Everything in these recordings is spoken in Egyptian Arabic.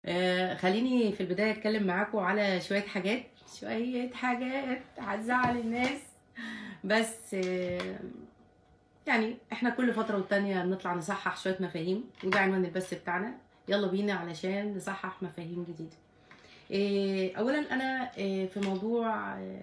آه خليني في البدايه اتكلم معاكم على شويه حاجات شويه حاجات هتزعل الناس بس آه يعني احنا كل فتره والتانيه بنطلع نصحح شويه مفاهيم وده عنوان البث بتاعنا يلا بينا علشان نصحح مفاهيم جديده آه اولا انا آه في موضوع آه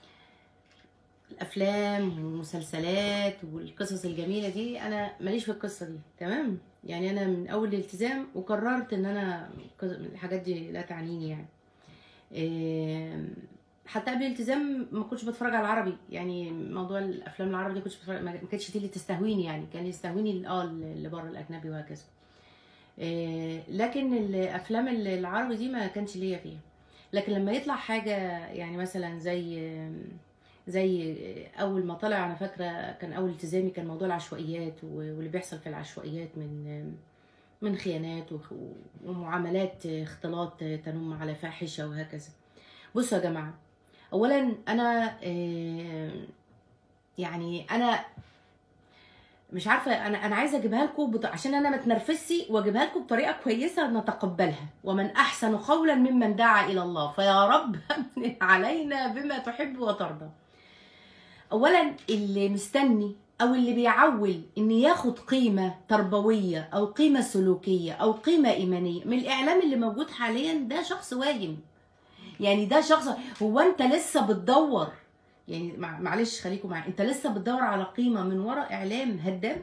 الافلام والمسلسلات والقصص الجميله دي انا ماليش في القصه دي تمام يعني انا من اول الالتزام وقررت ان انا الحاجات دي لا تعنيني يعني إيه، حتى قبل الالتزام ما كنتش بتفرج على العربي يعني موضوع الافلام العربي دي كنتش بتفرج ما كانتش دي اللي تستهويني يعني كان يستهويني اه اللي بره الاجنبي وهكذا إيه، لكن الافلام العربي دي ما كانش ليا فيها لكن لما يطلع حاجه يعني مثلا زي زي اول ما طلع انا فاكره كان اول التزامي كان موضوع العشوائيات واللي بيحصل في العشوائيات من من خيانات ومعاملات اختلاط تنم على فاحشه وهكذا بصوا يا جماعه اولا انا يعني انا مش عارفه انا انا عايزه اجيبها لكم بط... عشان انا ما اتنرفزش واجيبها لكم بطريقه كويسه نتقبلها ومن احسن قولا ممن دعا الى الله فيا رب علينا بما تحب وترضى اولا اللي مستني او اللي بيعول ان ياخد قيمه تربويه او قيمه سلوكيه او قيمه ايمانيه من الاعلام اللي موجود حاليا ده شخص واهم يعني ده شخص هو انت لسه بتدور يعني معلش خليكم معايا انت لسه بتدور على قيمه من وراء اعلام هدام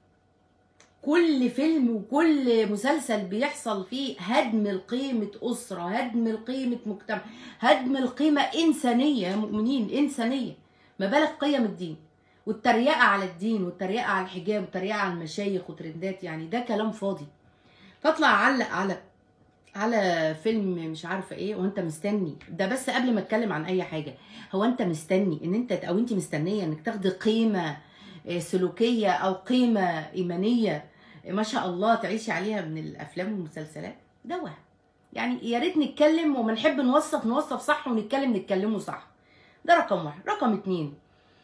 كل فيلم وكل مسلسل بيحصل فيه هدم القيمة أسرة هدم القيمة مجتمع هدم القيمة إنسانية يا مؤمنين إنسانية ما بالك قيم الدين والتريقة على الدين والتريقة على الحجاب والتريقة على المشايخ وترندات يعني ده كلام فاضي تطلع علق على على فيلم مش عارفه ايه وانت مستني ده بس قبل ما اتكلم عن اي حاجه هو انت مستني ان انت او انت مستنيه انك تاخدي قيمه سلوكيه او قيمه ايمانيه ما شاء الله تعيشي عليها من الافلام والمسلسلات ده وهم يعني يا ريت نتكلم وما نحب نوصف نوصف صح ونتكلم نتكلمه صح ده رقم واحد رقم اتنين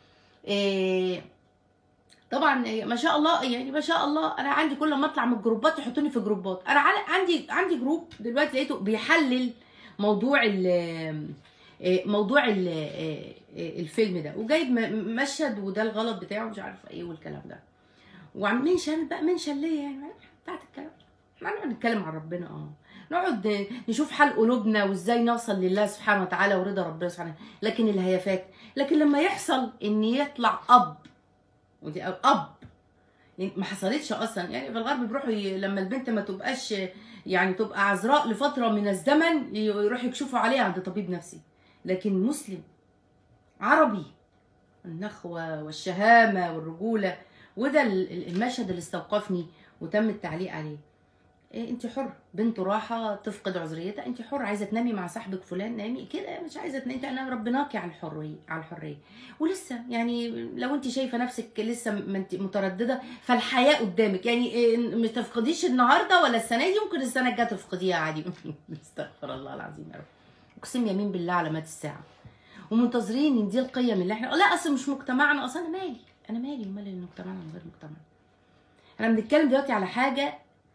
إيه طبعا ما شاء الله يعني ما شاء الله انا عندي كل ما اطلع من الجروبات يحطوني في جروبات انا عندي عندي جروب دلوقتي لقيته بيحلل موضوع ال موضوع ال الفيلم ده وجايب مشهد وده الغلط بتاعه مش عارفه ايه والكلام ده وعم منشن بقى منشن ليه يعني بتاعت الكلام احنا نقعد نتكلم عن ربنا اه نقعد نشوف حال قلوبنا وازاي نوصل لله سبحانه وتعالى ورضا ربنا سبحانه لكن الهيافات لكن لما يحصل ان يطلع اب ودي اب يعني ما حصلتش اصلا يعني في الغرب بيروحوا ي... لما البنت ما تبقاش يعني تبقى عذراء لفتره من الزمن يروحوا يكشفوا عليها عند طبيب نفسي لكن مسلم عربي النخوه والشهامه والرجوله وده المشهد اللي استوقفني وتم التعليق عليه إيه انت حر بنت راحه تفقد عذريتها انت حر عايزه تنامي مع صاحبك فلان نامي كده مش عايزه تنامي انا ربناكي على الحريه على الحريه ولسه يعني لو انت شايفه نفسك لسه متردده فالحياه قدامك يعني إيه ما تفقديش النهارده ولا السنه دي ممكن السنه الجايه تفقديها عادي استغفر الله العظيم يا رب اقسم يمين بالله علامات الساعه ومنتظرين ان دي القيم اللي احنا لا اصل مش مجتمعنا اصلا انا مالي انا مالي ومالي مجتمعنا من غير مجتمع انا بنتكلم دلوقتي على حاجه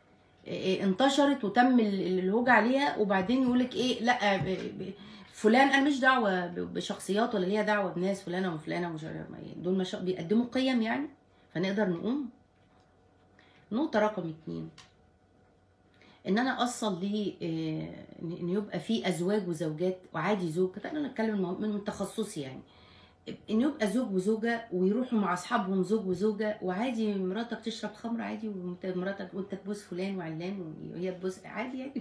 انتشرت وتم الهوج عليها وبعدين يقول لك ايه لا فلان انا مش دعوه بشخصيات ولا ليها دعوه بناس فلانه وفلانه ومش دول مش بيقدموا قيم يعني فنقدر نقوم نقطه رقم اتنين ان انا اوصل لي ان يبقى في ازواج وزوجات وعادي زوج انا نتكلم من تخصصي يعني ان يبقى زوج وزوجه ويروحوا مع اصحابهم زوج وزوجه وعادي مراتك تشرب خمر عادي ومراتك وانت تبوس فلان وعلان وهي تبوس عادي يعني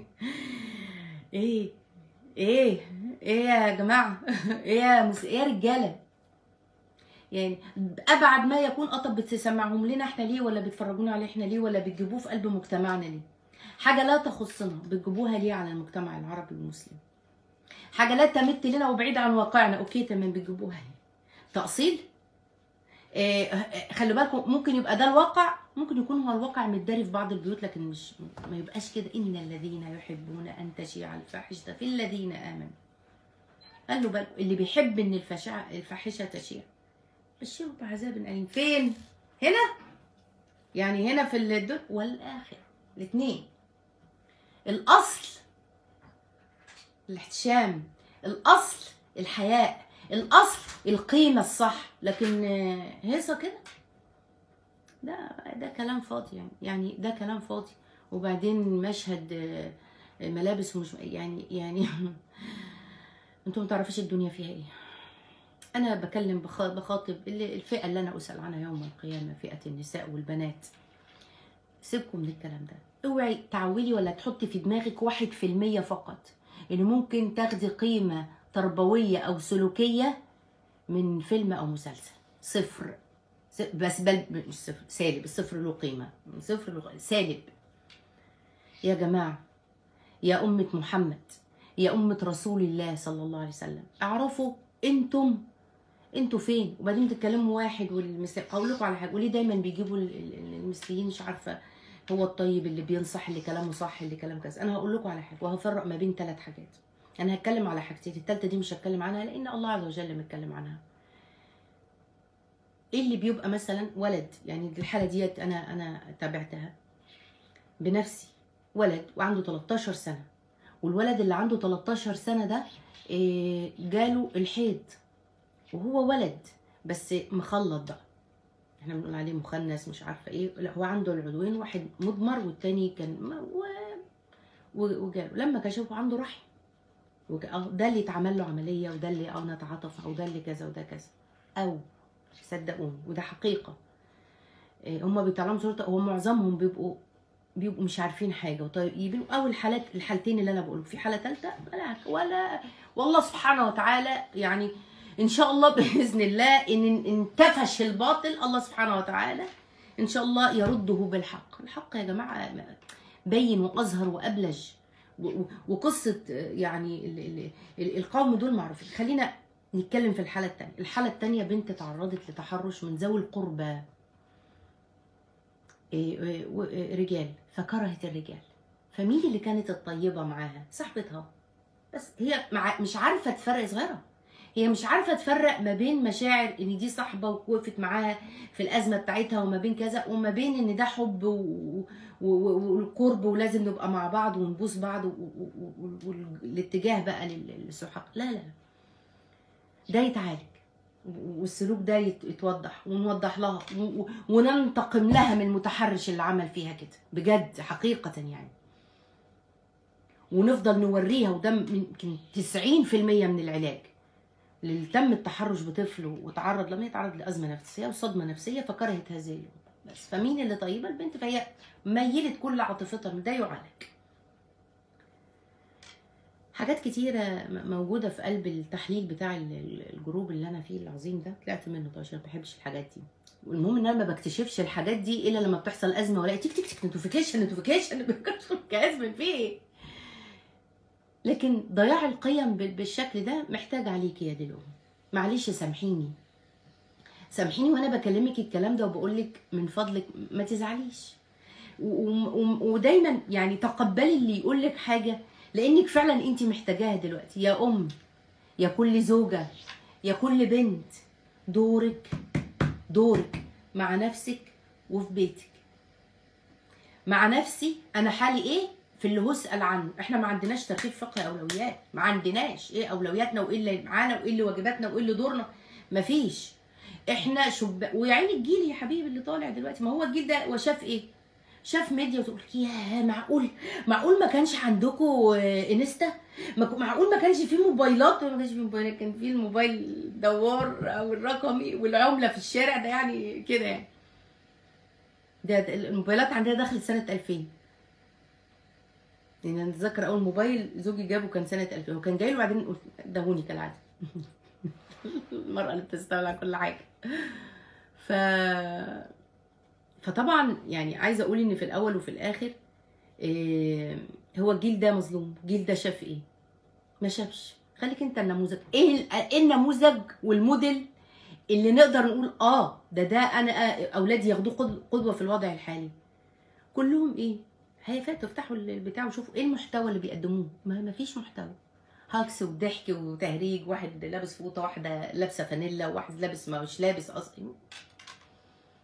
ايه ايه ايه يا جماعه ايه يا مس... ايه يا رجاله يعني ابعد ما يكون قطب بتسمعهم لنا احنا ليه ولا بتفرجونا عليه احنا ليه ولا بتجيبوه في قلب مجتمعنا ليه حاجه لا تخصنا بتجيبوها ليه على المجتمع العربي المسلم حاجه لا تمت لنا وبعيد عن واقعنا اوكي تمام بتجيبوها ليه تأصيل إيه خلي بالكم ممكن يبقى ده الواقع ممكن يكون هو الواقع متداري في بعض البيوت لكن مش ما يبقاش كده ان الذين يحبون ان تشيع الفاحشه في الذين امنوا قال له بالكم اللي بيحب ان الفشع الفاحشه تشيع بشره بعذاب اليم فين هنا يعني هنا في الدنيا والاخره الاثنين الاصل الاحتشام الاصل الحياء الاصل القيمه الصح لكن آه، هيصه كده ده ده كلام فاضي يعني يعني ده كلام فاضي وبعدين مشهد آه، ملابس ومش يعني يعني انتوا ما تعرفوش الدنيا فيها ايه انا بكلم بخ- بخاطب اللي- الفئه اللي انا اسال عنها يوم القيامه فئه النساء والبنات سيبكم من الكلام ده اوعي تعولي ولا تحطي في دماغك واحد في المية فقط ان ممكن تاخدي قيمة تربوية او سلوكية من فيلم او مسلسل صفر س- بس بل مش صفر سالب الصفر له قيمة صفر له سالب يا جماعة يا أمة محمد يا أمة رسول الله صلى الله عليه وسلم اعرفوا انتم انتوا فين وبعدين تتكلموا واحد والمثل اقول لكم على حاجه وليه دايما بيجيبوا ال- ال- المثليين مش عارفه هو الطيب اللي بينصح اللي كلامه صح اللي كلام كذا انا هقول لكم على حاجه وهفرق ما بين ثلاث حاجات انا هتكلم على حاجتين الثالثه دي مش هتكلم عنها لان الله عز وجل متكلم عنها ايه اللي بيبقى مثلا ولد يعني الحاله ديت انا انا تابعتها بنفسي ولد وعنده 13 سنه والولد اللي عنده 13 سنه ده إيه، جاله الحيض وهو ولد بس مخلط بقى احنا بنقول عليه مخنث مش عارفه ايه لا هو عنده العضوين واحد مضمر والتاني كان ما- و... و- وجاله لما كشفوا عنده رحم وج- اه ده اللي اتعمل له عمليه وده اللي اه نتعاطف او ده اللي كذا وده كذا او صدقوني وده حقيقه إيه، هما بيطلعوا صورته هو معظمهم بيبقوا بيبقوا مش عارفين حاجه وطيبين او الحالات الحالتين اللي انا بقوله في حاله ثالثه ولا ولا والله سبحانه وتعالى يعني ان شاء الله باذن الله ان انتفش الباطل الله سبحانه وتعالى ان شاء الله يرده بالحق الحق يا جماعه بين واظهر وابلج و- و- وقصه يعني ال- ال- ال- القوم دول معروفين خلينا نتكلم في الحاله الثانيه الحاله الثانيه بنت تعرضت لتحرش من ذوي القربى إيه، إيه، و- إيه، رجال فكرهت الرجال فمين اللي كانت الطيبه معاها صاحبتها بس هي مع مش عارفه تفرق صغيره هي مش عارفه تفرق ما بين مشاعر ان دي صاحبه ووقفت معاها في الازمه بتاعتها وما بين كذا وما بين ان ده حب و... و... و- والقرب ولازم نبقى مع بعض ونبوس بعض و- و- و- والاتجاه بقى لل- للسحاق لا لا ده يتعالج والسلوك ده يت- يتوضح ونوضح لها و- و- وننتقم لها من المتحرش اللي عمل فيها كده بجد حقيقة يعني ونفضل نوريها وده يمكن 90% من العلاج اللي تم التحرش بطفل وتعرض لم يتعرض لأزمة نفسية وصدمة نفسية فكرهت هذه اليوم بس فمين اللي طيبة البنت فهي ميلت كل عاطفتها من ده يعالج حاجات كتيرة م- موجودة في قلب التحليل بتاع ال- ال- الجروب اللي أنا فيه العظيم ده طلعت منه طبعا عشان ما بحبش الحاجات دي والمهم ان انا ما بكتشفش الحاجات دي الا لما بتحصل ازمه ولا تيك تيك تيك نوتيفيكيشن نوتيفيكيشن كازمه في ايه لكن ضياع القيم بال- بالشكل ده محتاج عليكي يا دلوقتي معلش سامحيني سامحيني وانا بكلمك الكلام ده وبقول لك من فضلك ما تزعليش و- و- ودايما يعني تقبلي اللي يقول لك حاجه لانك فعلا انت محتاجاها دلوقتي يا ام يا كل زوجه يا كل بنت دورك دورك مع نفسك وفي بيتك مع نفسي انا حالي ايه في اللي هسأل عنه احنا ما عندناش ترتيب فقهي اولويات ما عندناش ايه اولوياتنا وايه اللي معانا وايه اللي واجباتنا وايه اللي دورنا مفيش احنا شب ويا عيني الجيل يا حبيبي اللي طالع دلوقتي ما هو الجيل ده وشاف ايه شاف ميديا وتقول لك يا معقول معقول ما كانش عندكم انستا ما- معقول ما كانش في موبايلات ما كانش في موبايلات كان في الموبايل دوار او الرقمي والعمله في الشارع ده يعني كده يعني ده ده الموبايلات عندنا دخلت سنه 2000 يعني انا اتذكر اول موبايل زوجي جابه كان سنه 2000 هو كان جاي له وبعدين قلت دهوني كالعاده المرأة اللي بتستولى على كل حاجة ف فطبعا يعني عايزة أقول إن في الأول وفي الآخر إيه هو الجيل ده مظلوم الجيل ده شاف إيه ما شافش خليك أنت النموذج إيه ال- إيه النموذج والموديل اللي نقدر نقول آه ده ده أنا آه أولادي ياخدوه قد- قدوة في الوضع الحالي كلهم إيه هيفاتوا افتحوا البتاع وشوفوا ايه المحتوى اللي بيقدموه ما ما فيش محتوى هاكس وضحك وتهريج واحد لابس فوطه واحده لابسه فانيلا وواحد لابس ما مش لابس اصلا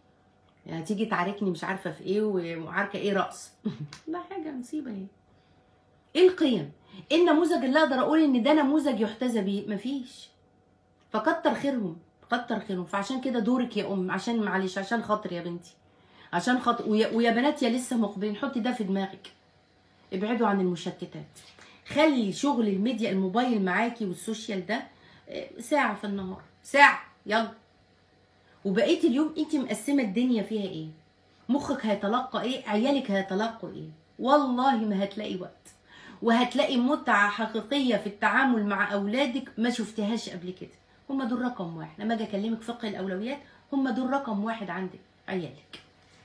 يعني تيجي تعاركني مش عارفه في ايه وعاركه ايه رقص لا حاجه مصيبه اهي ايه القيم ايه النموذج اللي اقدر اقول ان ده نموذج يحتذى به مفيش فكتر خيرهم كتر خيرهم فعشان كده دورك يا ام عشان معلش عشان خاطر يا بنتي عشان خاطر ويا, ويا بنات يا لسه مقبلين حطي ده في دماغك ابعدوا عن المشتتات خلي شغل الميديا الموبايل معاكي والسوشيال ده آه، ساعة في النهار ساعة يلا وبقية اليوم انت مقسمة الدنيا فيها ايه مخك هيتلقى ايه عيالك هيتلقوا ايه والله ما هتلاقي وقت وهتلاقي متعة حقيقية في التعامل مع أولادك ما شفتهاش قبل كده هم دول رقم واحد لما أجي أكلمك فقه الأولويات هم دول رقم واحد عندك عيالك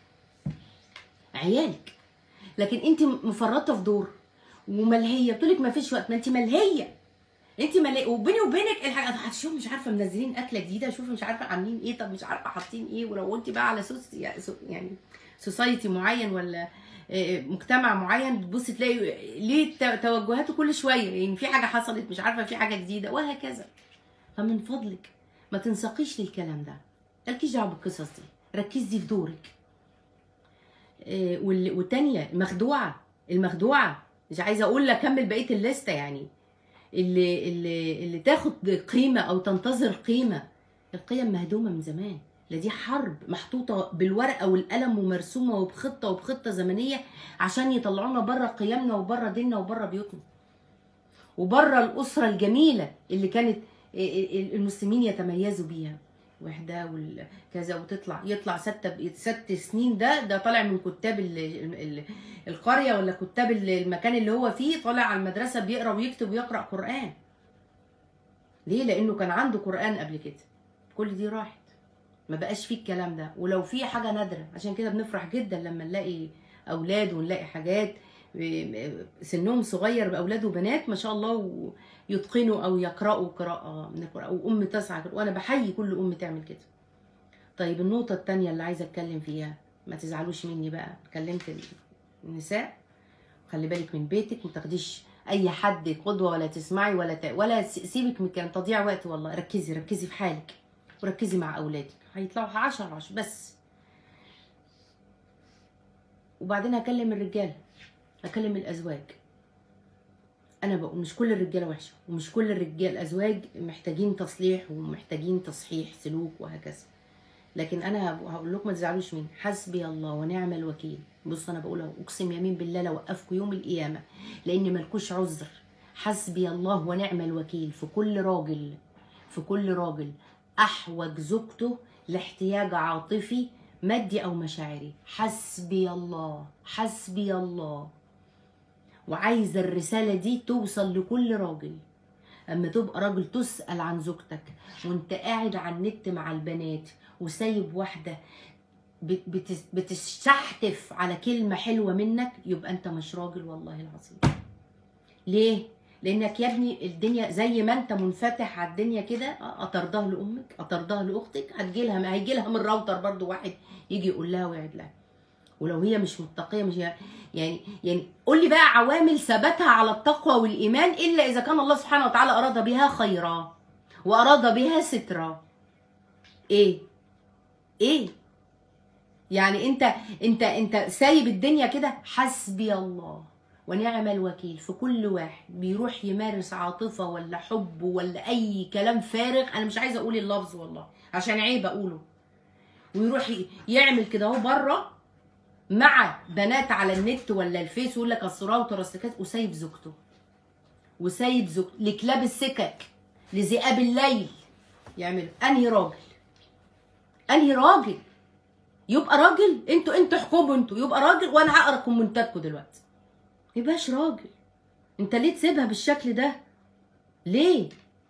عيالك لكن انت مفرطه في دور وملهيه بتقولك ما فيش وقت ما انت ملهيه انت ملهيه وبيني وبينك الحاجه هتشوف مش عارفه منزلين اكله جديده شوف مش عارفه عاملين ايه طب مش عارفه حاطين ايه ولو قلتي بقى على سوس يعني سوسايتي معين ولا آه، مجتمع معين بتبص تلاقي ليه ت- توجهاته كل شويه يعني في حاجه حصلت مش عارفه في حاجه جديده وهكذا فمن فضلك ما تنساقيش للكلام ده مالكيش دعوه بالقصص دي ركزي في دورك آه، وال- والتانية المخدوعة المخدوعة مش عايزة أقول لك كمل بقية الليستة يعني اللي اللي اللي تاخد قيمة أو تنتظر قيمة القيم مهدومة من زمان لا دي حرب محطوطة بالورقة والقلم ومرسومة وبخطة وبخطة زمنية عشان يطلعونا بره قيمنا وبره ديننا وبره بيوتنا وبره الأسرة الجميلة اللي كانت المسلمين يتميزوا بيها وحده وكذا وتطلع يطلع ست ست سنين ده ده طالع من كتاب ال ال القريه ولا كتاب ال- المكان اللي هو فيه طالع على المدرسه بيقرا ويكتب ويقرا قران ليه لانه كان عنده قران قبل كده كل دي راحت ما بقاش فيه الكلام ده ولو في حاجه نادره عشان كده بنفرح جدا لما نلاقي اولاد ونلاقي حاجات سنهم صغير باولاد وبنات ما شاء الله يتقنوا او يقراوا قراءه من القران وام تسعى وانا بحيي كل ام تعمل كده طيب النقطه الثانيه اللي عايزه اتكلم فيها ما تزعلوش مني بقى اتكلمت النساء خلي بالك من بيتك ما تاخديش اي حد قدوه ولا تسمعي ولا ت... ولا س- سيبك من كلام تضييع وقت والله ركزي ركزي في حالك وركزي مع اولادك هيطلعوا 10 10 بس وبعدين هكلم الرجاله هكلم الازواج انا بقول مش كل الرجاله وحشه ومش كل الرجال الازواج محتاجين تصليح ومحتاجين تصحيح سلوك وهكذا لكن انا هقول لكم ما تزعلوش مني حسبي الله ونعم الوكيل بص انا بقولها اقسم يمين بالله لو وقفكم يوم القيامه لان ملكوش عذر حسبي الله ونعم الوكيل في كل راجل في كل راجل احوج زوجته لاحتياج عاطفي مادي او مشاعري حسبي الله حسبي الله وعايزه الرساله دي توصل لكل راجل اما تبقى راجل تسال عن زوجتك وانت قاعد على النت مع البنات وسايب واحده بت- بتس- بتستحتف على كلمه حلوه منك يبقى انت مش راجل والله العظيم ليه لانك يا ابني الدنيا زي ما انت منفتح على الدنيا كده اطردها لامك اطردها لاختك هتجي لها هيجي لها من الراوتر برضو واحد يجي يقول لها ويعد لها ولو هي مش متقيه مش يعني يعني قول لي بقى عوامل ثباتها على التقوى والايمان الا اذا كان الله سبحانه وتعالى اراد بها خيرا واراد بها سترا ايه ايه يعني انت انت انت سايب الدنيا كده حسبي الله ونعم الوكيل في كل واحد بيروح يمارس عاطفة ولا حب ولا أي كلام فارغ أنا مش عايزة أقول اللفظ والله عشان عيب أقوله ويروح ي- يعمل كده اهو بره مع بنات على النت ولا الفيس ويقول لك اصل راوتر اصل كده وسايب زوجته وسايب زوجته لكلاب السكك لذئاب الليل يعمل انهي راجل انهي راجل يبقى راجل انتوا انتوا احكموا انتوا يبقى راجل وانا هقرا كومنتاتكم دلوقتي يبقاش راجل انت ليه تسيبها بالشكل ده ليه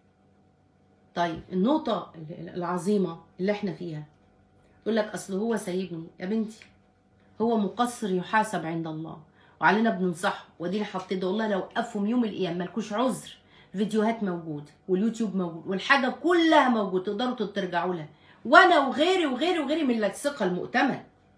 طيب النقطة العظيمة اللي احنا فيها يقول لك اصل هو سايبني يا بنتي هو مقصر يحاسب عند الله وعلينا بننصحه وادينا حاطين ده والله لو وقفهم يوم القيامه مالكوش عذر الفيديوهات موجوده واليوتيوب موجود والحاجه كلها موجوده تقدروا ترجعوا لها وانا وغيري وغيري وغيري من الثقه المؤتمن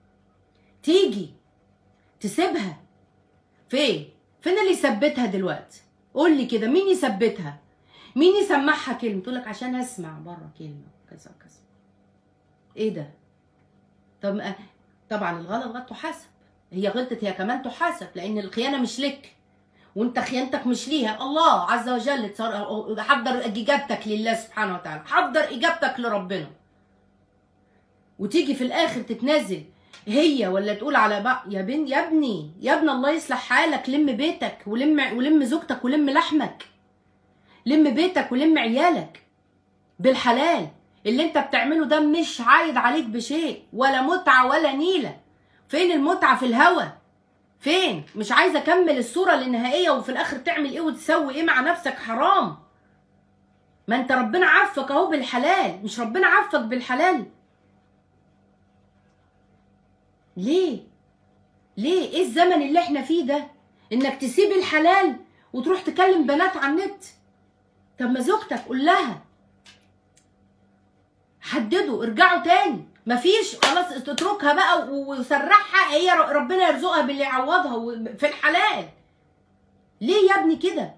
تيجي تسيبها فين فين اللي يثبتها دلوقتي قول لي كده مين يثبتها مين يسمعها كلمه تقول لك عشان اسمع بره كلمه كذا كذا ايه ده طب ما- طبعا الغلط غلط تحاسب هي غلطت هي كمان تحاسب لان الخيانه مش لك وانت خيانتك مش ليها الله عز وجل تصر- حضر اجابتك لله سبحانه وتعالى حضر اجابتك لربنا وتيجي في الاخر تتنازل هي ولا تقول على بقى يا بن يا ابني يا ابن الله يصلح حالك لم بيتك ولم ولم زوجتك ولم لحمك لم بيتك ولم عيالك بالحلال اللي انت بتعمله ده مش عايد عليك بشيء ولا متعة ولا نيلة فين المتعة في الهوى فين مش عايزة اكمل الصورة النهائية وفي الاخر تعمل ايه وتسوي ايه مع نفسك حرام ما انت ربنا عفك اهو بالحلال مش ربنا عفك بالحلال ليه ليه ايه الزمن اللي احنا فيه ده انك تسيب الحلال وتروح تكلم بنات على النت طب ما زوجتك قول لها حددوا ارجعوا تاني مفيش خلاص اتركها بقى وسرحها هي ر- ربنا يرزقها باللي يعوضها و- في الحلال ليه يا ابني كده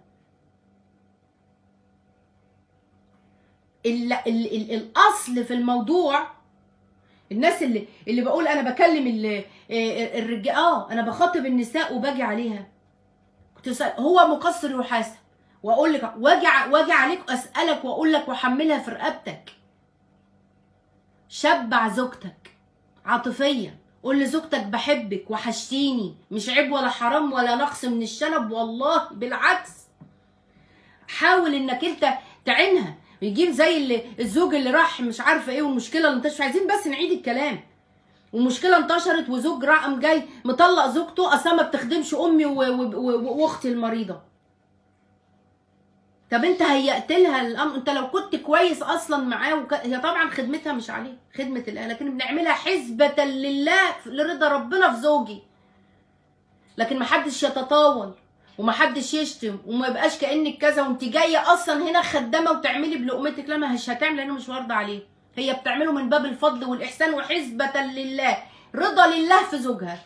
ال ال ال الاصل في الموضوع الناس اللي اللي بقول انا بكلم الرجال اه انا بخاطب النساء وباجي عليها كنت بسأل هو مقصر يحاسب واقول لك واجي ع- واجي عليك اسالك واقول لك واحملها في رقبتك شبع زوجتك عاطفيا قول لزوجتك بحبك وحشتيني مش عيب ولا حرام ولا نقص من الشنب والله بالعكس حاول انك انت تعينها يجيب زي اللي الزوج اللي راح مش عارفه ايه والمشكله اللي انتشرت عايزين بس نعيد الكلام ومشكله انتشرت وزوج رقم جاي مطلق زوجته اصلا ما بتخدمش امي و- و- و- واختي المريضه طب انت هيأت لها الامر انت لو كنت كويس اصلا معاه وك... هي طبعا خدمتها مش عليه خدمه الله لكن بنعملها حسبه لله لرضا ربنا في زوجي لكن محدش يتطاول ومحدش يشتم وما يبقاش كانك كذا وانت جايه اصلا هنا خدامه وتعملي بلقمتك لا مش هتعمل لانه مش وارده عليه هي بتعمله من باب الفضل والاحسان وحسبه لله رضا لله في زوجها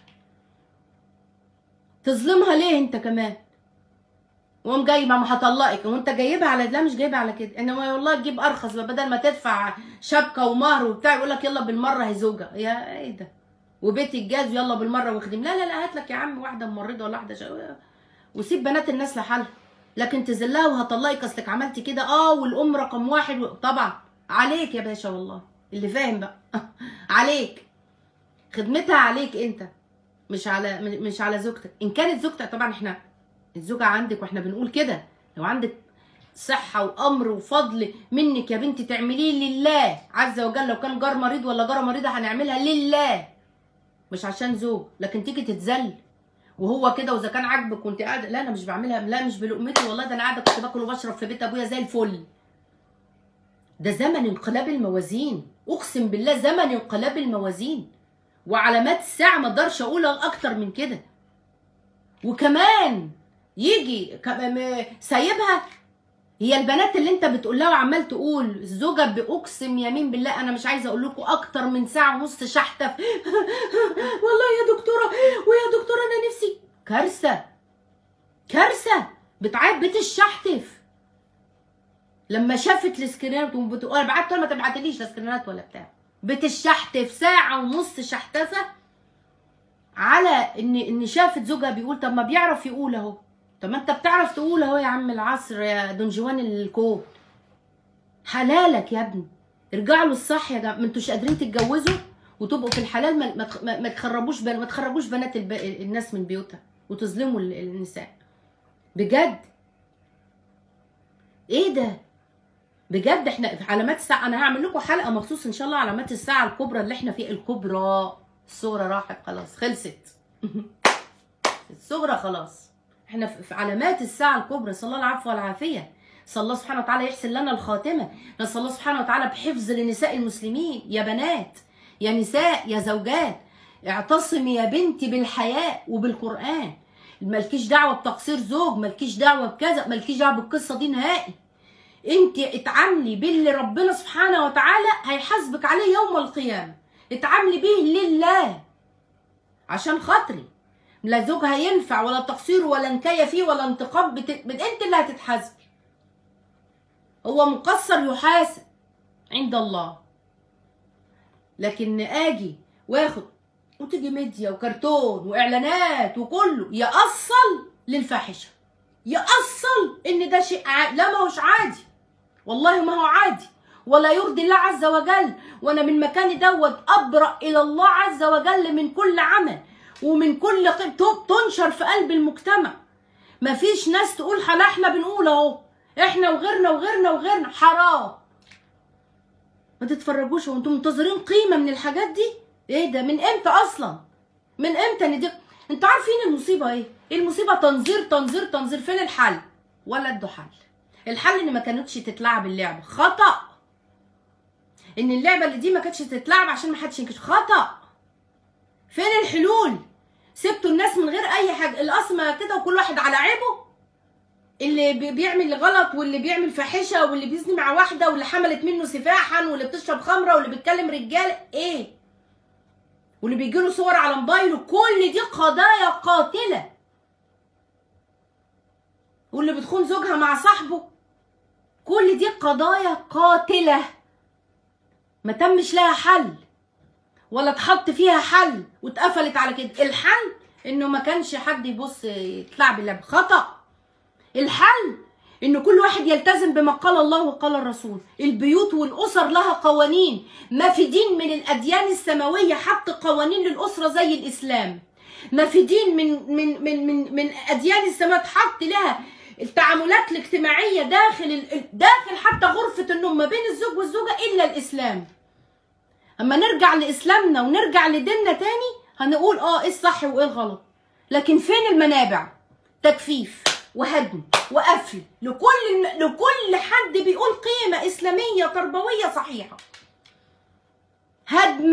تظلمها ليه انت كمان وقوم جاي ما هطلقك وانت جايبها على لا مش جايبها على كده انما والله تجيب ارخص بقى بدل ما تدفع شبكه ومهر وبتاع يقول لك يلا بالمره هي زوجه يا ايه ده وبيت الجاز يلا بالمره واخدم لا لا لا هات لك يا عم واحده ممرضه ولا واحده شا... وسيب بنات الناس لحالها لكن تذلها وهطلقك اصلك عملتي كده اه والام رقم واحد و... طبعا عليك يا باشا والله اللي فاهم بقى عليك خدمتها عليك انت مش على مش على زوجتك ان كانت زوجتك طبعا احنا الزوجة عندك واحنا بنقول كده لو عندك صحة وأمر وفضل منك يا بنتي تعمليه لله عز وجل لو كان جار مريض ولا جارة مريضة هنعملها لله مش عشان زوج لكن تيجي تتذل وهو كده واذا كان عاجبك وانت قاعده لا انا مش بعملها لا مش بلقمتي والله ده انا قاعده كنت باكل وبشرب في بيت ابويا زي الفل ده زمن انقلاب الموازين اقسم بالله زمن انقلاب الموازين وعلامات الساعه ما اقدرش اقول اكتر من كده وكمان يجي ك- م- سايبها هي البنات اللي انت بتقول لها وعمال تقول الزوجه باقسم يمين بالله انا مش عايزه اقول لكم اكتر من ساعه ونص شحته في والله يا دكتوره ويا دكتوره انا نفسي كارثه كارثه بتعيط بتشحتف لما شافت السكرينات وبتقول انا بعت ما تبعتليش لا سكرينات ولا بتاع بتشحتف ساعه ونص شحتفه على ان ان شافت زوجها بيقول طب ما بيعرف يقول اهو طب ما انت بتعرف تقول اهو يا عم العصر يا دون جوان الكوت حلالك يا ابني ارجعوا للصح يا جماعه ما انتوش قادرين تتجوزوا وتبقوا في الحلال ما, ما, تخ- ما, ما تخربوش بن... ما تخرجوش بنات الب... الناس من بيوتها وتظلموا ال- النساء بجد ايه ده بجد احنا في علامات الساعه انا هعمل لكم حلقه مخصوص ان شاء الله علامات الساعه الكبرى اللي احنا فيها الكبرى الصغرى راحت خلاص خلصت الصغرى خلاص احنا في في علامات الساعه الكبرى صلى الله العفو والعافيه صلى الله سبحانه وتعالى يحسن لنا الخاتمه نسال الله سبحانه وتعالى بحفظ لنساء المسلمين يا بنات يا نساء يا زوجات اعتصمي يا بنتي بالحياء وبالقران مالكيش دعوه بتقصير زوج مالكيش دعوه بكذا مالكيش دعوه بالقصه دي نهائي انت اتعاملي باللي ربنا سبحانه وتعالى هيحاسبك عليه يوم القيامه اتعاملي به لله عشان خاطري لا زوج هينفع ولا تقصير ولا نكايه فيه ولا انتقام بت... بت... انت اللي هتتحاسبي هو مقصر يحاسب عند الله لكن اجي واخد وتيجي ميديا وكرتون واعلانات وكله يأصل للفاحشه يأصل ان ده شيء عادي لا ما هوش عادي والله ما هو عادي ولا يرضي الله عز وجل وانا من مكاني دوت ابرأ الى الله عز وجل من كل عمل ومن كل ق- ت- تنشر في قلب المجتمع مفيش ناس تقول حلا احنا بنقول اهو احنا وغيرنا وغيرنا وغيرنا حرام ما تتفرجوش وانتم منتظرين قيمه من الحاجات دي ايه ده من امتى اصلا من امتى ان دي انتوا عارفين المصيبه ايه المصيبه تنظير تنظير تنظير فين الحل ولا ادوا حل الحل ان ما كانتش تتلعب اللعبه خطا ان اللعبه اللي دي ما كانتش تتلعب عشان ما حدش ينكش خطا فين الحلول سبتوا الناس من غير اي حاجه القسمه كده وكل واحد على عيبه اللي بي- بيعمل غلط واللي بيعمل فاحشه واللي بيزني مع واحده واللي حملت منه سفاحا واللي بتشرب خمره واللي بيتكلم رجاله ايه واللي بيجيله صور على موبايله كل دي قضايا قاتله واللي بتخون زوجها مع صاحبه كل دي قضايا قاتله ما تمش لها حل ولا اتحط فيها حل واتقفلت على كده الحل انه ما كانش حد يبص يتلعب اللعب خطأ الحل ان كل واحد يلتزم بما قال الله وقال الرسول البيوت والاسر لها قوانين ما في دين من الاديان السماويه حط قوانين للاسره زي الاسلام ما في دين من من من من, من اديان السماوات حط لها التعاملات الاجتماعيه داخل ال- داخل حتى غرفه النوم ما بين الزوج والزوجه الا الاسلام اما نرجع لاسلامنا ونرجع لديننا تاني هنقول اه ايه الصح وايه الغلط لكن فين المنابع تجفيف وهدم وقفل لكل لكل حد بيقول قيمه اسلاميه تربويه صحيحه هدم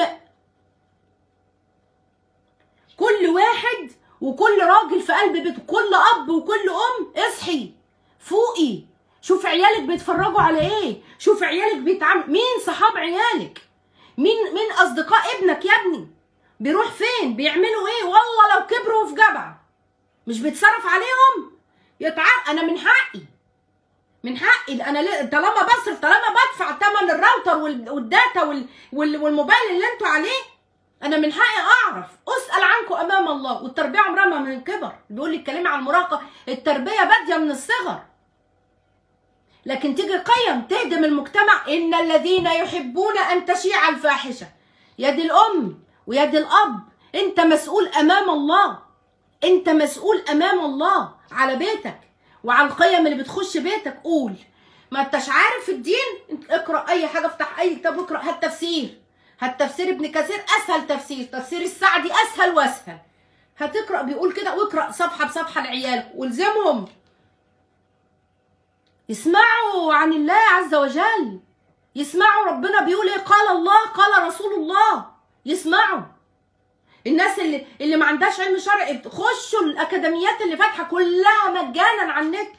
كل واحد وكل راجل في قلب بيته كل اب وكل ام اصحي فوقي شوف عيالك بيتفرجوا على ايه شوف عيالك بيتعامل مين صحاب عيالك مين مين اصدقاء ابنك يا ابني بيروح فين بيعملوا ايه والله لو كبروا في جبع مش بيتصرف عليهم يتعب انا من حقي من حقي انا ليه- طالما بصرف طالما بدفع ثمن الراوتر وال- والداتا وال- وال- والموبايل اللي انتوا عليه انا من حقي اعرف اسال عنكم امام الله والتربيه عمرها ما من الكبر بيقول لي اتكلمي عن المراهقه التربيه باديه من الصغر لكن تيجي قيم تهدم المجتمع ان الذين يحبون ان تشيع الفاحشه يد الام ويد الاب انت مسؤول امام الله انت مسؤول امام الله على بيتك وعلى القيم اللي بتخش بيتك قول ما انتش عارف الدين انت اقرا اي حاجه افتح اي كتاب اقرا هات تفسير هات تفسير ابن كثير اسهل تفسير تفسير السعدي اسهل واسهل هتقرا بيقول كده واقرا صفحه بصفحه لعيالك والزمهم يسمعوا عن الله عز وجل يسمعوا ربنا بيقول ايه قال الله قال رسول الله يسمعوا الناس اللي اللي ما عندهاش علم شرعي خشوا الاكاديميات اللي فاتحه كلها مجانا على النت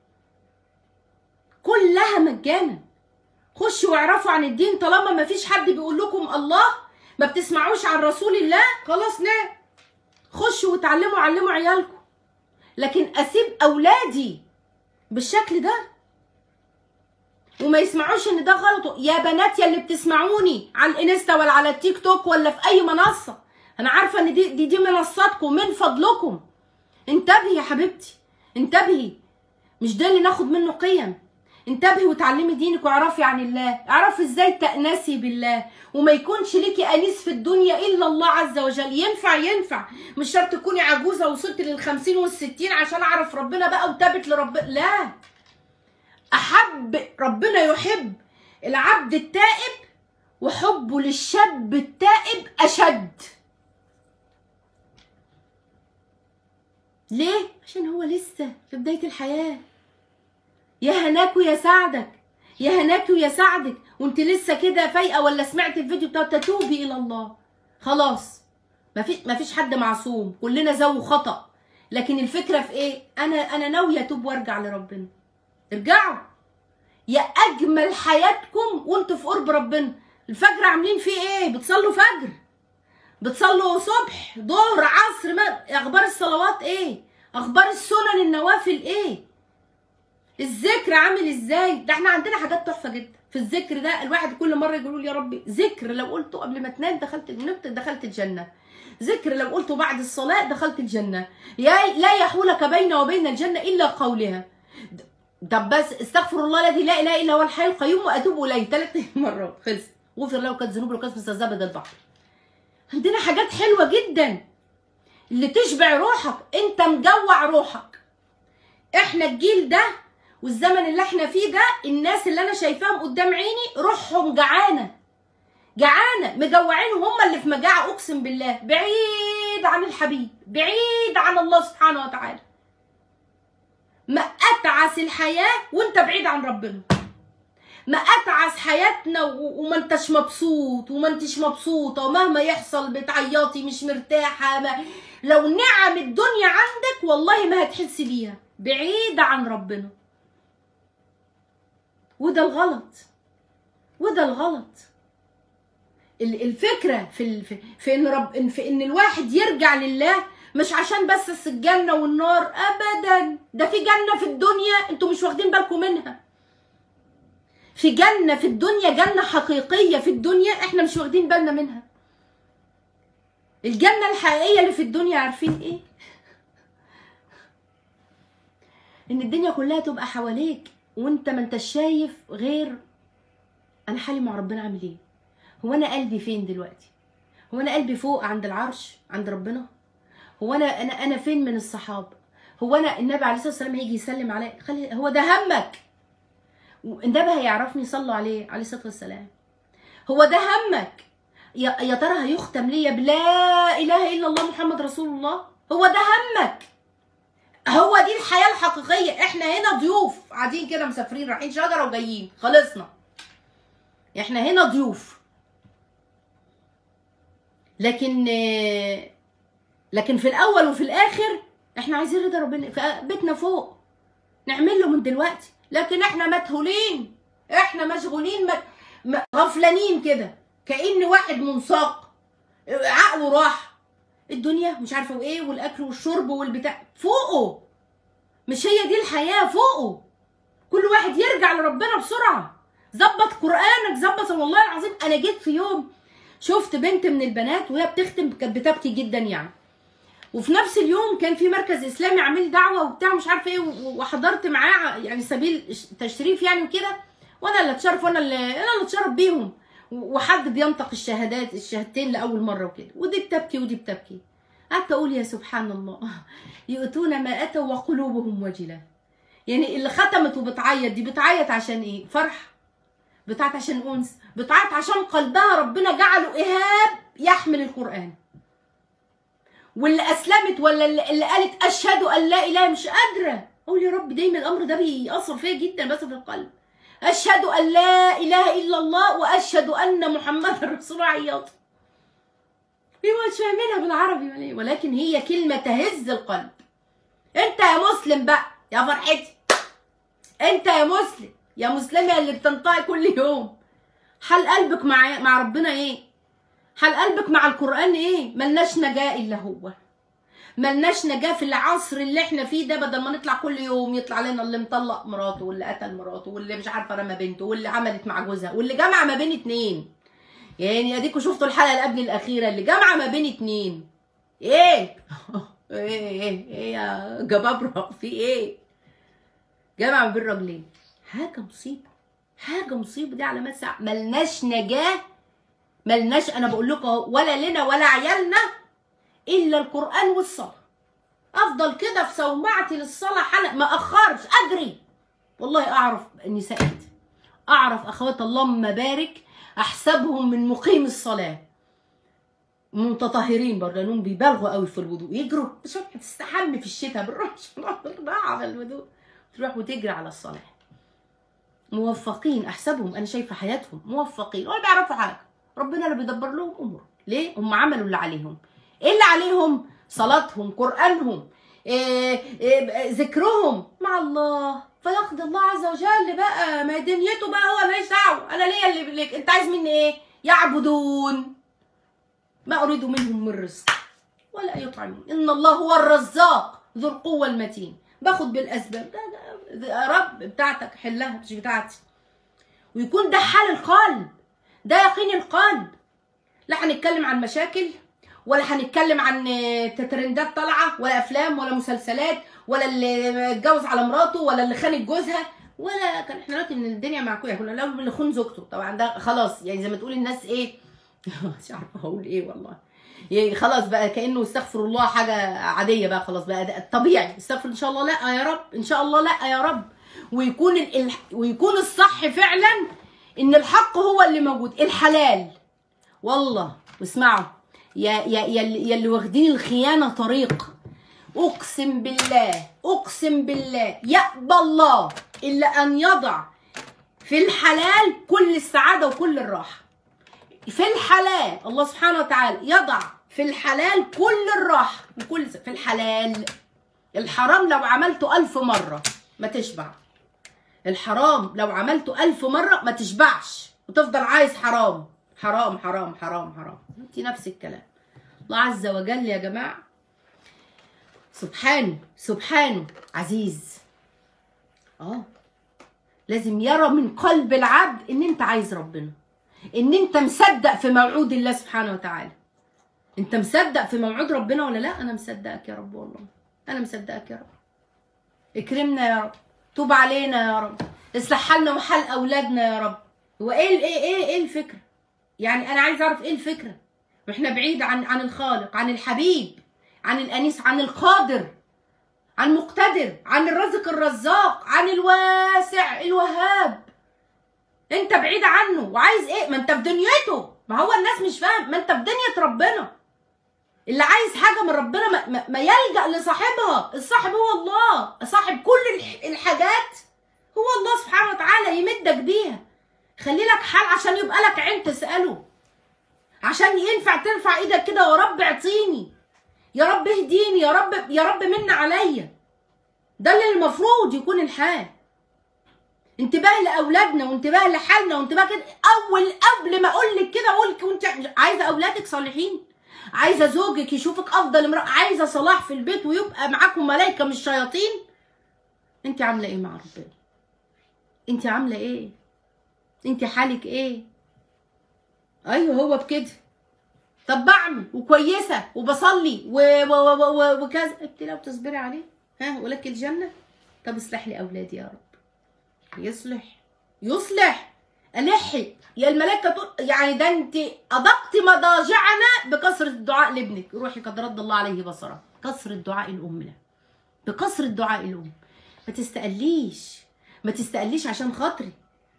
كلها مجانا خشوا واعرفوا عن الدين طالما ما فيش حد بيقول لكم الله ما بتسمعوش عن رسول الله خلاص نام خشوا وتعلموا علموا عيالكم لكن اسيب اولادي بالشكل ده وما يسمعوش ان ده غلط يا بنات يا اللي بتسمعوني على الانستا ولا على التيك توك ولا في اي منصه انا عارفه ان دي دي, دي منصاتكم من فضلكم انتبهي يا حبيبتي انتبهي مش ده اللي ناخد منه قيم انتبهي وتعلمي دينك واعرفي عن الله اعرفي ازاي تأنسي بالله وما يكونش ليكي انيس في الدنيا الا الله عز وجل ينفع ينفع مش شرط تكوني عجوزه وصلت للخمسين والستين عشان اعرف ربنا بقى وتابت لربنا لا احب ربنا يحب العبد التائب وحبه للشاب التائب اشد ليه عشان هو لسه في بدايه الحياه يا هناك ويا سعدك يا هناك ويا سعدك وانت لسه كده فايقه ولا سمعت الفيديو بتاع تتوبي الى الله خلاص مفيش مفيش حد معصوم كلنا ذو خطأ لكن الفكره في ايه انا انا ناويه اتوب وارجع لربنا ارجعوا يا اجمل حياتكم وانتوا في قرب ربنا الفجر عاملين فيه ايه بتصلوا فجر بتصلوا صبح ظهر عصر ما اخبار الصلوات ايه اخبار السنن النوافل ايه الذكر عامل ازاي ده احنا عندنا حاجات تحفه جدا في الذكر ده الواحد كل مره يقول يا ربي ذكر لو قلته قبل ما تنام دخلت نمت دخلت الجنه ذكر لو قلته بعد الصلاة دخلت الجنة يا لا يحولك بين وبين الجنة إلا قولها طب بس استغفر الله الذي لا إله إلا هو الحي القيوم وأتوب إليه ثلاث مرات خلص غفر له كانت ذنوب لو كانت مثل زبد البحر عندنا حاجات حلوة جدا اللي تشبع روحك انت مجوع روحك احنا الجيل ده والزمن اللي احنا فيه ده الناس اللي انا شايفاهم قدام عيني روحهم جعانه جعانه مجوعين هم اللي في مجاعه اقسم بالله بعيد عن الحبيب بعيد عن الله سبحانه وتعالى ما اتعس الحياه وانت بعيد عن ربنا ما اتعس حياتنا و- وما انتش مبسوط وما انتش مبسوطه ومهما يحصل بتعيطي مش مرتاحه ما لو نعم الدنيا عندك والله ما هتحسي بيها بعيد عن ربنا وده الغلط وده الغلط ال- الفكره في ال- في- في ان رب إن- في ان الواحد يرجع لله مش عشان بس الجنه والنار ابدا ده في جنه في الدنيا انتوا مش واخدين بالكم منها في جنه في الدنيا جنه حقيقيه في الدنيا احنا مش واخدين بالنا منها الجنه الحقيقيه اللي في الدنيا عارفين ايه ان الدنيا كلها تبقى حواليك وانت ما انتش شايف غير انا حالي مع ربنا عامل ايه هو انا قلبي فين دلوقتي هو انا قلبي فوق عند العرش عند ربنا هو انا انا انا فين من الصحابه هو انا النبي عليه الصلاه والسلام هيجي يسلم عليا خلي هو ده همك النبي هيعرفني صلوا عليه عليه الصلاه والسلام هو ده همك يا يا ترى هيختم ليا بلا اله الا الله محمد رسول الله هو ده همك هو دي الحياه الحقيقيه احنا هنا ضيوف قاعدين كده مسافرين رايحين شجره وجايين خلصنا احنا هنا ضيوف لكن لكن في الاول وفي الاخر احنا عايزين رضا ربنا في بيتنا فوق نعمل له من دلوقتي لكن احنا متهولين احنا مشغولين مت... م- غفلانين كده كأن واحد منساق عقله راح الدنيا مش عارفه وايه والاكل والشرب والبتاع فوقه مش هي دي الحياه فوقه كل واحد يرجع لربنا بسرعه ظبط قرانك ظبط والله العظيم انا جيت في يوم شفت بنت من البنات وهي بتختم كانت بتبكي جدا يعني وفي نفس اليوم كان في مركز اسلامي عامل دعوه وبتاع مش عارفه ايه و- وحضرت معاه يعني سبيل تشريف يعني وكده وانا اللي اتشرف وانا اللي انا اللي اتشرف بيهم و- وحد بينطق الشهادات الشهادتين لاول مره وكده ودي بتبكي ودي بتبكي قعدت اقول يا سبحان الله يؤتون ما اتوا وقلوبهم وجله يعني اللي ختمت وبتعيط دي بتعيط عشان ايه فرح بتعيط عشان انس بتعيط عشان قلبها ربنا جعله ايهاب يحمل القران واللي اسلمت ولا اللي اللي قالت اشهد ان لا اله مش قادره اقول يا رب دايما الامر ده بيأثر فيا جدا بس في القلب اشهد ان لا اله الا الله واشهد ان محمدا رسول الله عياط ايوه مش فاهمينها بالعربي ولا إيه؟ ولكن هي كلمه تهز القلب انت يا مسلم بقى يا فرحتي انت يا مسلم يا مسلمه اللي بتنطقي كل يوم حال قلبك مع مع ربنا ايه حال قلبك مع القران ايه ملناش نجاه الا هو ملناش نجاه في العصر اللي احنا فيه ده بدل ما نطلع كل يوم يطلع لنا اللي مطلق مراته واللي قتل مراته واللي مش عارفه رمى بنته واللي عملت مع جوزها واللي جمع ما بين اتنين يعني اديكوا شفتوا الحلقه اللي قبل الاخيره اللي جمع ما بين اتنين ايه ايه ايه ايه يا جبابره في ايه جمع ما بين راجلين حاجه مصيبه حاجه مصيبه دي علامات ساعه ملناش نجاه ملناش انا بقول لكم اهو ولا لنا ولا عيالنا الا القران والصلاه افضل كده في صومعتي للصلاه حلق ما اخرش اجري والله اعرف اني سالت اعرف اخوات اللهم بارك احسبهم من مقيم الصلاه متطهرين برضه لانهم بيبالغوا قوي في الوضوء يجروا مش هتستحمي في الشتاء بالراحه بالراحه على الوضوء تروح وتجري على الصلاه موفقين احسبهم انا شايفه حياتهم موفقين ولا بيعرفوا حاجه ربنا اللي بيدبر لهم امور ليه هم عملوا اللي عليهم ايه اللي عليهم صلاتهم قرانهم إيه إيه ذكرهم مع الله فيقضي الله عز وجل بقى ما هي دنيته بقى هو ماليش دعوه انا ليا اللي ليك انت عايز مني ايه يعبدون ما اريد منهم من رزق ولا يطعمون ان الله هو الرزاق ذو القوه المتين باخد بالاسباب ده, ده, ده يا رب بتاعتك حلها مش بتاعتي ويكون ده حال القلب ده يقين القلب لا هنتكلم عن مشاكل ولا هنتكلم عن ترندات طالعه ولا افلام ولا مسلسلات ولا اللي اتجوز على مراته ولا اللي خانت جوزها ولا كان احنا دلوقتي من الدنيا معكويه كنا الاول اللي خون زوجته طبعا ده خلاص يعني زي ما تقول الناس ايه مش عارفه اقول ايه والله يعني خلاص بقى كانه استغفر الله حاجه عاديه بقى خلاص بقى ده الطبيعي استغفر ان شاء الله لا يا رب ان شاء الله لا يا رب ويكون ال... ويكون الصح فعلا ان الحق هو اللي موجود الحلال والله واسمعوا يا يا يا اللي- يا اللي واخدين الخيانه طريق اقسم بالله اقسم بالله يأبى الله الا ان يضع في الحلال كل السعاده وكل الراحه في الحلال الله سبحانه وتعالى يضع في الحلال كل الراحه وكل في الحلال الحرام لو عملته ألف مرة ما تشبع الحرام لو عملته ألف مرة ما تشبعش وتفضل عايز حرام حرام حرام حرام حرام انت نفس الكلام الله عز وجل يا جماعة سبحانه سبحانه عزيز اه لازم يرى من قلب العبد ان انت عايز ربنا ان انت مصدق في موعود الله سبحانه وتعالى انت مصدق في موعود ربنا ولا لا انا مصدقك يا رب والله انا مصدقك يا رب اكرمنا يا رب توب علينا يا رب اصلح حالنا وحال اولادنا يا رب هو ايه ايه ايه ايه الفكره يعني انا عايز اعرف ايه الفكره واحنا بعيد عن عن الخالق عن الحبيب عن الانيس عن القادر عن مقتدر عن الرازق الرزاق عن الواسع الوهاب انت بعيد عنه وعايز ايه ما انت في دنيته ما هو الناس مش فاهم ما انت في دنيا ربنا اللي عايز حاجه من ربنا ما, ما, ما يلجا لصاحبها الصاحب هو الله صاحب كل الح- الحاجات هو الله سبحانه وتعالى يمدك بيها خلي لك حال عشان يبقى لك عين تساله عشان ينفع ترفع ايدك كده يا رب اعطيني يا رب اهديني يا رب يا رب من عليا ده اللي المفروض يكون الحال انتباه لاولادنا وانتباه لحالنا وانتباه كده اول قبل ما اقول لك كده اقول لك وانت عايزه اولادك صالحين عايزه زوجك يشوفك افضل امراه عايزه صلاح في البيت ويبقى معاكم ملائكه مش شياطين انت عامله ايه مع ربنا انت عامله ايه انت حالك ايه ايوه هو بكده طب بعمل وكويسه وبصلي و... و... و... و... وكذا ابتلى وتصبري عليه ها ولك الجنه طب اصلح لي اولادي يا رب يصلح يصلح الحي يا الملائكه تقول يعني ده انت ادقت مضاجعنا بكثره الدعاء لابنك روحي قد رد الله عليه بصره كثره دعاء الام له بكثره دعاء الام ما تستقليش ما تستقليش عشان خاطري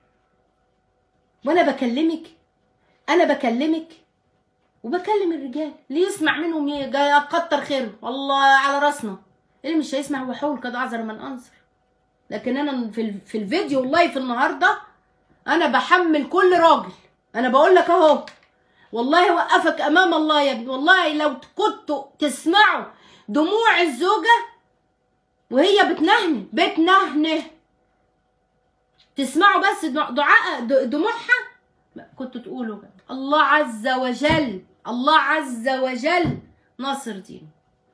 وانا بكلمك انا بكلمك وبكلم الرجال اللي يسمع منهم ي- جاي كتر خيره والله على راسنا اللي مش هيسمع هو حول قد اعذر من انظر لكن انا في ال- في الفيديو اللايف النهارده انا بحمل كل راجل انا بقول لك اهو والله وقفك امام الله يا ابني والله لو كنتوا تسمعوا دموع الزوجه وهي بتنهنه بتنهنه تسمعوا بس دع- دعاء د- دموعها كنتوا تقولوا كده. الله عز وجل الله عز وجل ناصر دينه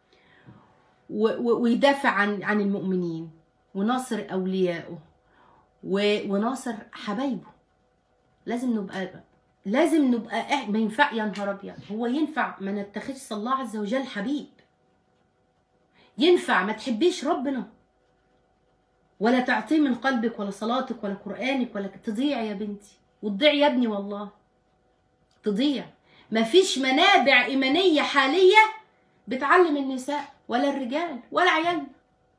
و- و- ويدافع عن عن المؤمنين وناصر اوليائه و- وناصر حبايبه لازم نبقى لازم نبقى إح- ما ينفع يا نهار ابيض هو ينفع ما نتخذش الله عز وجل حبيب ينفع ما تحبيش ربنا ولا تعطيه من قلبك ولا صلاتك ولا قرآنك ولا تضيع يا بنتي وتضيع يا ابني والله تضيع مفيش منابع إيمانية حالية بتعلم النساء ولا الرجال ولا عيالنا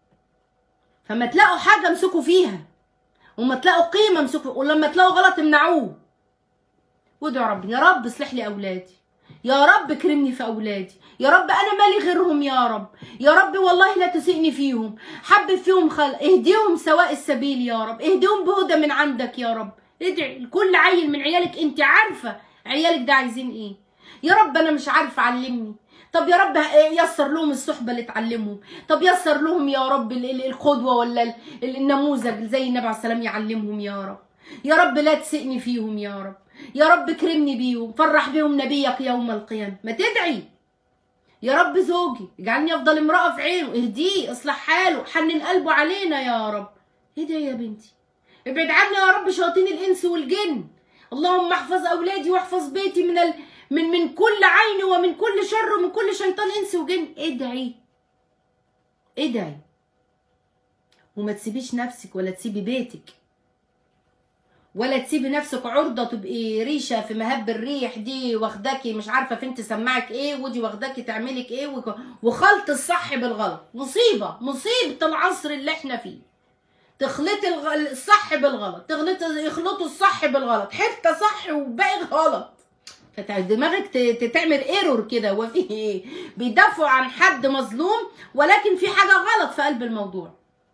فما تلاقوا حاجة امسكوا فيها وما تلاقوا قيمة امسكوا ولما تلاقوا غلط امنعوه وادعوا ربنا يا رب اصلح لي أولادي يا رب كرمني في أولادي يا رب أنا مالي غيرهم يا رب يا رب والله لا تسئني فيهم حبب فيهم خلق اهديهم سواء السبيل يا رب اهديهم بهدى من عندك يا رب ادعي لكل عيل من عيالك انت عارفة عيالك ده عايزين ايه يا رب انا مش عارفة علمني طب يا رب يسر لهم الصحبة اللي تعلمهم طب يسر لهم يا رب ال- ال- القدوة ولا ال- ال- النموذج زي النبي عليه السلام يعلمهم يا رب يا رب لا تسئني فيهم يا رب يا رب كرمني بيهم فرح بيهم نبيك يوم القيامة ما تدعي يا رب زوجي اجعلني افضل امرأة في عينه اهديه اصلح حاله حنن قلبه علينا يا رب ادعي يا بنتي ابعد عنا يا رب شياطين الانس والجن اللهم احفظ اولادي واحفظ بيتي من ال... من من كل عين ومن كل شر ومن كل شيطان انس وجن ادعي ادعي وما تسيبيش نفسك ولا تسيبي بيتك ولا تسيبي نفسك عرضه تبقي ريشه في مهب الريح دي واخداكي مش عارفه فين تسمعك ايه ودي واخداكي تعملك ايه وك- وخلط الصح بالغلط مصيبه مصيبه العصر اللي احنا فيه تخلطي الغ- الصح بالغلط تغلطي يخلطوا الصح بالغلط حته صح وباقي غلط فدماغك ت- ت- تعمل ايرور كده وفي ايه بيدافعوا عن حد مظلوم ولكن في حاجه غلط في قلب الموضوع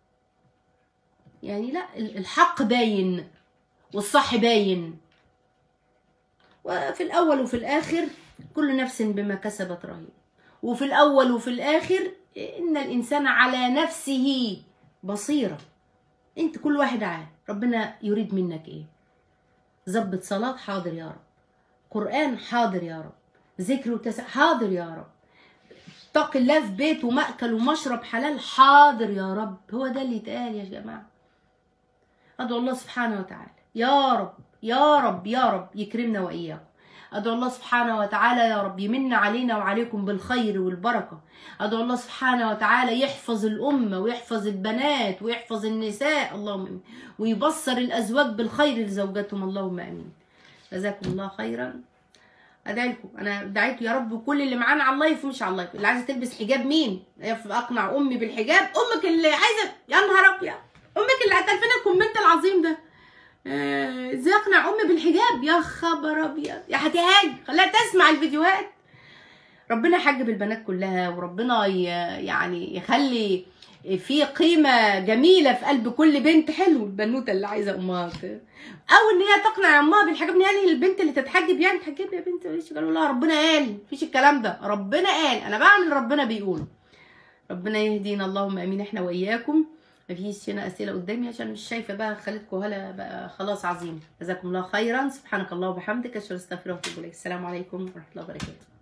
يعني لا ال- الحق باين والصح باين وفي الأول وفي الآخر كل نفس بما كسبت رهين وفي الأول وفي الآخر إن الإنسان على نفسه بصيرة أنت كل واحد عارف ربنا يريد منك إيه ظبط صلاة حاضر يا رب قرآن حاضر يا رب ذكر وتس حاضر يا رب اتق الله في بيت ومأكل ومشرب حلال حاضر يا رب هو ده اللي يتقال يا جماعة أدعو الله سبحانه وتعالى يا رب يا رب يا رب يكرمنا وإياكم أدعو الله سبحانه وتعالى يا رب يمن علينا وعليكم بالخير والبركة أدعو الله سبحانه وتعالى يحفظ الأمة ويحفظ البنات ويحفظ النساء اللهم آمين ويبصر الأزواج بالخير لزوجاتهم اللهم آمين جزاكم الله خيرا ادعي لكم انا دعيت يا رب كل اللي معانا على اللايف ومش على اللايف اللي عايزه تلبس حجاب مين اقنع امي بالحجاب امك اللي عايزه يا نهار ابيض امك اللي هتلفنا الكومنت العظيم ده آه، ازاي اقنع امي بالحجاب يا خبر ابيض يا هتهاج خليها تسمع الفيديوهات ربنا يحجب البنات كلها وربنا ي- يعني يخلي في قيمة جميلة في قلب كل بنت حلو البنوتة اللي عايزة أمها ت- أو إن هي تقنع أمها بالحجاب إن يعني البنت اللي تتحجب يعني تحجب يا بنت ليش قالوا لها ربنا قال مفيش الكلام ده ربنا قال أنا بعمل ربنا بيقوله ربنا يهدينا اللهم امين احنا واياكم مفيش هنا اسئله قدامي عشان مش شايفه بقى خالتكم هلا بقى خلاص عظيم جزاكم الله خيرا سبحانك الله وبحمدك اشهد ان لا اله الا انت استغفرك واتوب اليك السلام عليكم ورحمه الله وبركاته